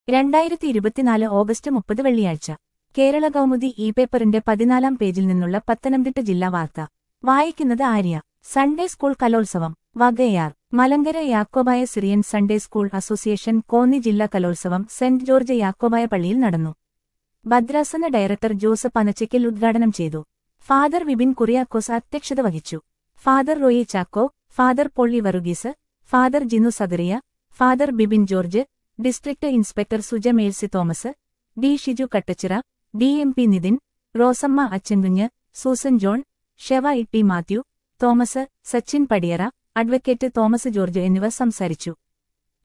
രണ്ടായിരത്തി ഇരുപത്തിനാല് ഓഗസ്റ്റ് മുപ്പത് വെള്ളിയാഴ്ച കേരള കൗമുദി ഇ പേപ്പറിന്റെ പതിനാലാം പേജിൽ നിന്നുള്ള പത്തനംതിട്ട ജില്ലാ വാർത്ത വായിക്കുന്നത് ആര്യ സൺഡേ സ്കൂൾ കലോത്സവം Vakayar Malankara Yakobaya Syrian Sunday school association Konni ജില്ലാ കലോത്സവം സെന്റ് ജോർജ് യാക്കോബായ പള്ളിയിൽ നടന്നു ഭദ്രാസന ഡയറക്ടർ ജോസഫ് അനച്ചയ്ക്കൽ ഉദ്ഘാടനം ചെയ്തു ഫാദർ വിപിൻ കുറിയാക്കോസ് അധ്യക്ഷത വഹിച്ചു father Roy Chacko father Polly Varghese father Jinu Sadaria father Bibin George district inspector Suja Mercy Thomas D Shiju Kattachira D M P Nithin Rosamma Achankunju Susan John chev E T Mathew Thomas Sachin Padiyara advocate Thomas George എന്നിവർ സംസാരിച്ചു